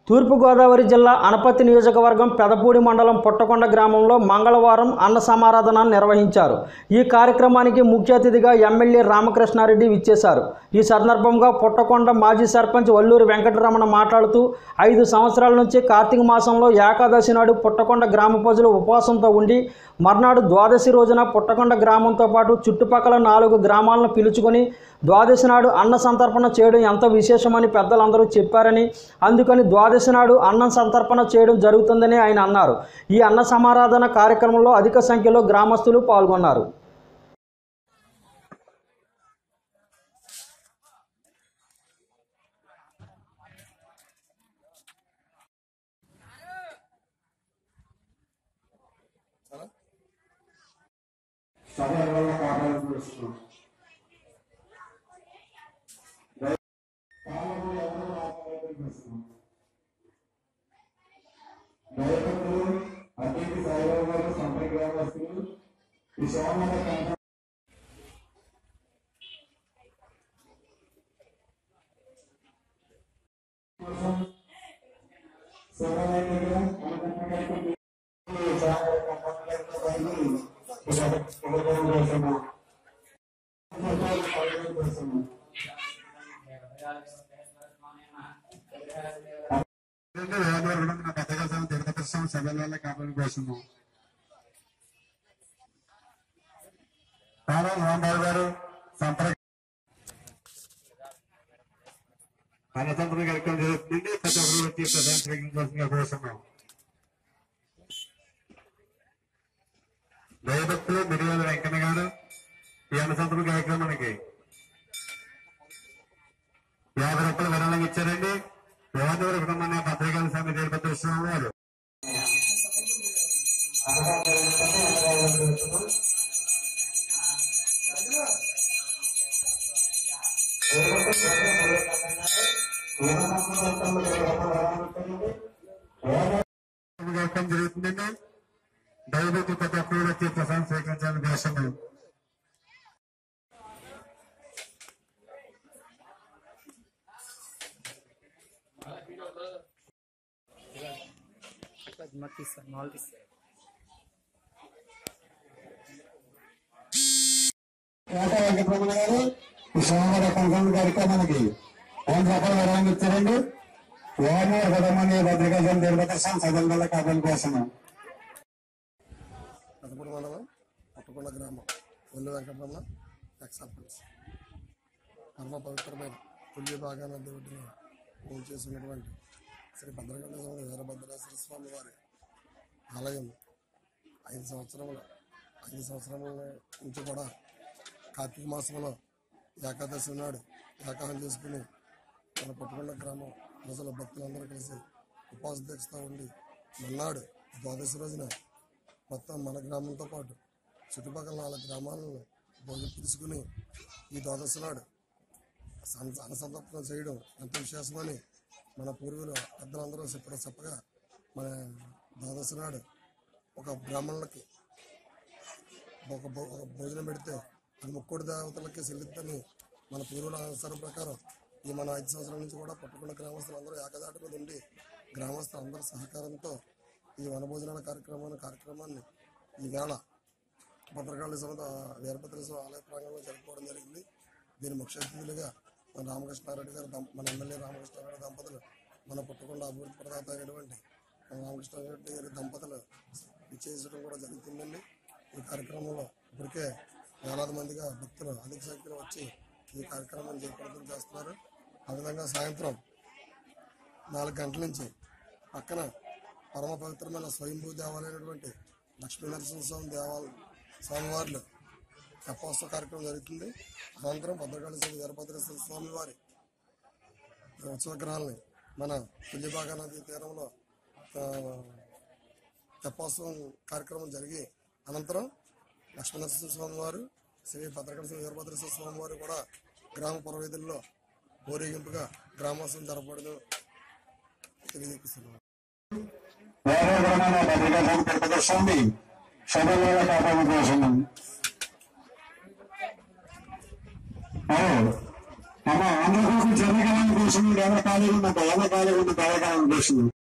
తూర్పుగోదావరి జిల్లా అనపతి నియోజకవర్గం పెదపూడి మండలం పుట్టకొండ గ్రామంలో మంగళవారం అన్న సమారాధన నిర్వహించారు ఈ కార్యక్రమానికి ముఖ్య అతిథిగా ఎమ్మెల్యే రామకృష్ణారెడ్డి విచ్చేశారు ఈ సందర్భంగా పుట్టకొండ మాజీ సర్పంచ్ వల్లూరి వెంకటరమణ మాట్లాడుతూ ఐదు సంవత్సరాల నుంచి కార్తీక మాసంలో ఏకాదశి నాడు పుట్టకొండ గ్రామ ప్రజలు ఉపవాసంతో ఉండి మర్నాడు ద్వాదశి రోజున పుట్టకొండ గ్రామంతో పాటు చుట్టుపక్కల నాలుగు గ్రామాలను పిలుచుకొని ద్వాదశి నాడు అన్న సంతర్పణ చేయడం ఎంతో విశేషమని పెద్దలందరూ చెప్పారని అందుకని ద్వాదశి నాడు అన్నం సంతర్పణ చేయడం జరుగుతుందని ఆయన అన్నారు ఈ అన్న సమారాధన కార్యక్రమంలో అధిక సంఖ్యలో గ్రామస్తులు పాల్గొన్నారు సభల వల్ల కాపాడుతున్నాం పాలకులు ఎవరు కాపాడుతున్నాం దైవకులు అతిథి సాయిబాబు సంపర్క గ్రామస్తులు ఈ సోమవారం కాంట్రా సభలైనగా అనుకుంటున్నట్టు సభల కాపాడు కోసము కాలం రాంబాబు గారు సంప్రదాయ గణతంత్ర కార్యక్రమం జరుగుతుంది ప్రతి ఒక్కరు వచ్చి ప్రధాన స్వీకరించాల్సిన కోసము దయభక్తులు మిరియాల వెంకన్న గారు ఈ అన్నసంతరం కార్యక్రమానికి యాభై రూపాయలు విరాళం ఇచ్చారండి వేదవర కుటుంబాన్ని పత్రికల స్వామి తిరుపతి విశ్వనాథ్ గారు కార్యక్రమం జరుగుతుందండి దయచేసి ప్రతి ఒక్కరు వచ్చి ప్రశాంత్ స్వీకరించాలని కోసము కోట వెంకటరమణ గారు ఈ సోమవారం కన్ఫర్మ్ కార్యక్రమానికి వంద రూపాయలు విరాళం ఇచ్చారండి ఓనర్ కుటుంబాన్ని భద్రికా తిరుపతి సదన్ వల్ల కాపాడు కోసము పెద్దపూడి మండలం పుట్టకొండ గ్రామం ఒల్లు వెంకటరమణ ఎక్స్ సర్పంచ్ పరమ పవిత్రమైన తుల్య భాగాన దేవుడిని పూజ చేసినటువంటి శ్రీ భద్రకాళి స్వామి వీరభద్రేశ్వర స్వామి వారి ఆలయం ఐదు సంవత్సరములు ఐదు సంవత్సరముల నుంచి కూడా కార్తీక మాసంలో ఏకాదశి నాడు ఏకాహం చేసుకుని మన పుట్టకొండ గ్రామం ప్రజల భక్తులందరూ కలిసి ఉపవాస దీక్షతో ఉండి మన్నాడు ద్వాదశి రోజున మొత్తం మన గ్రామంతో పాటు చుట్టుపక్కల నాలుగు గ్రామాలను భోజనం తీసుకుని ఈ ద్వాదశి నాడు సం- అన్నసంతర్పణ చేయడం ఎంత విశేషమని మన పూర్వీకులు పెద్దలందరూ చెప్పడం చెప్పగా మన ద్వాదశి నాడు ఒక బ్రాహ్మణులకి ఒక భో- ఒక భోజనం పెడితే అది ముక్కోటి దేవతలకి చెల్లిద్దని మన పూర్వుల ఆచారం ప్రకారం ఈ మన ఐదు సంవత్సరాల నుంచి కూడా పట్టుకున్న గ్రామస్తులందరూ ఏకదాటి మీద ఉండి గ్రామస్తులందరి సహకారంతో ఈ వనభోజనాల కార్యక్రమాన్ని కార్యక్రమాన్ని ఈ వేళ భద్రకాళి సమేత వీరభద్రేశ్వర ఆలయ ప్రాంగణంలో జరుపుకోవడం జరిగింది దీని ముఖ్య అతిథులుగా మన రామకృష్ణారెడ్డి గారు దంప- మన ఎమ్మెల్యే రామకృష్ణారెడ్డి దంపతులు మన పుట్టకొండ అభివృద్ధి ప్రదాత అయినటువంటి మన రామకృష్ణారెడ్డి గారి దంపతులు ఇచ్చేసడం కూడా జరుగుతుందండి ఈ కార్యక్రమంలో ఇప్పటికే వేలాది మందిగా భక్తులు అధిక సంఖ్యలో వచ్చి ఈ కార్యక్రమాన్ని జయప్రదం చేస్తున్నారు ఆ విధంగా సాయంత్రం నాలుగు గంటల నుంచి పక్కన పరమ పవిత్రమైన స్వయంభూ దేవాలయమైనటువంటి లక్ష్మీ నరసింహస్వామి దేవాలయం స్వామివార్లు తెప్పోత్సవ కార్యక్రమం జరుగుతుంది అనంతరం భద్రకాళి శ్రీ వీరభద్రేశ్వర స్వామి వారి ఉత్సవగ్రహాలని మన తుల్యభాగా నది తీరంలో ఆ, తెప్పోత్సవం కార్యక్రమం జరిగి అనంతరం లక్ష్మీనరసింహ స్వామి వారు శ్రీ భద్రకాళి శ్రీ వీరభద్రేశ్వర స్వామి వారు కూడా గ్రామ పురవీధుల్లో ఊరేగింపుగా గ్రామోత్సవం జరపబడదు తెలియజేస్తున్నాను వేరే భద్రికా తిరుపతి స్వామి సదన్ వల్ల కాపాడు కోసము మరి మన ఆంధ్రప్రదేశ్ జనగణానికి ఉద్దేశం ఎవరు ఖాళీగా ఉందంట ఎవరు ఖాళీగా ఉంది తెలంగాణ ఉద్దేశం